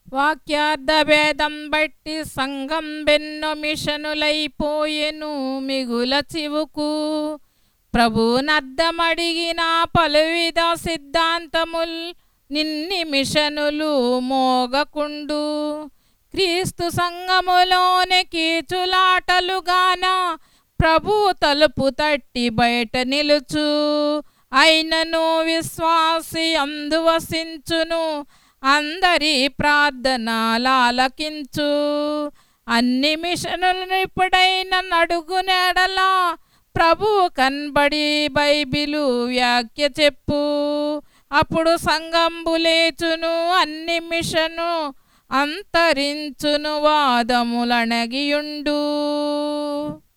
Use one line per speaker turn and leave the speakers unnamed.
వాక్యార్థ భేదం బట్టి సంఘం బెన్నో మిషనులైపోయెను మిగుల చివుకు ప్రభునర్థమడిగిన పలువిధ సిద్ధాంతముల్ నిన్ని మిషనులు మోగకుండు క్రీస్తు సంఘములోని కీచులాటలుగాన ప్రభు తలుపు తట్టి బయట నిలుచు అయినను విశ్వాసి అందువసించును అందరి ప్రార్థనలాలకించు అన్ని మిషనులను ఇప్పుడైన నడుగునేడలా ప్రభు కనబడి బైబిలు వ్యాఖ్య చెప్పు అప్పుడు సంగంబు లేచును అన్ని మిషను అంతరించును వాదములనగియుండు